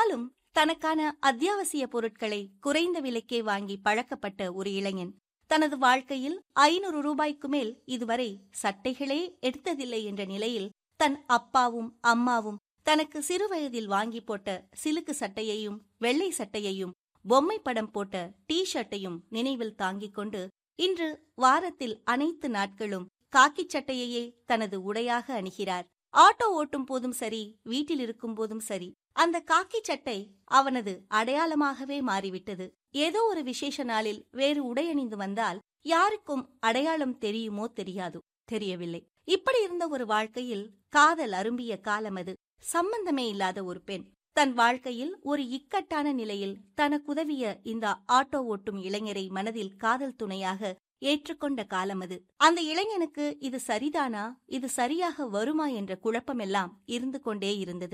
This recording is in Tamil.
நாளும் தனக்கான அத்தியாவசிய பொருட்களை குறைந்த விலைக்கே வாங்கி பழக்கப்பட்ட ஒரு இளைஞன் தனது வாழ்க்கையில் ஐநூறு ரூபாய்க்கு மேல் இதுவரை சட்டைகளே எடுத்ததில்லை என்ற நிலையில் தன் அப்பாவும் அம்மாவும் தனக்கு சிறுவயதில் வாங்கி போட்ட சிலுக்கு சட்டையையும் வெள்ளை சட்டையையும் பொம்மை படம் போட்ட டீ ஷர்ட்டையும் நினைவில் தாங்கிக் கொண்டு இன்று வாரத்தில் அனைத்து நாட்களும் காக்கிச் சட்டையையே தனது உடையாக அணிகிறார் ஆட்டோ ஓட்டும் போதும் சரி வீட்டில் இருக்கும் போதும் சரி அந்த காக்கி சட்டை அவனது அடையாளமாகவே மாறிவிட்டது ஏதோ ஒரு விசேஷ நாளில் வேறு உடை அணிந்து வந்தால் யாருக்கும் அடையாளம் தெரியுமோ தெரியாதோ தெரியவில்லை இப்படி இருந்த ஒரு வாழ்க்கையில் காதல் அரும்பிய காலம் அது சம்பந்தமே இல்லாத ஒரு பெண் தன் வாழ்க்கையில் ஒரு இக்கட்டான நிலையில் தனக்குதவிய இந்த ஆட்டோ ஓட்டும் இளைஞரை மனதில் காதல் துணையாக ஏற்றுக்கொண்ட காலம் அது அந்த இளைஞனுக்கு இது சரிதானா இது சரியாக வருமா என்ற குழப்பமெல்லாம் இருந்து கொண்டே இருந்தது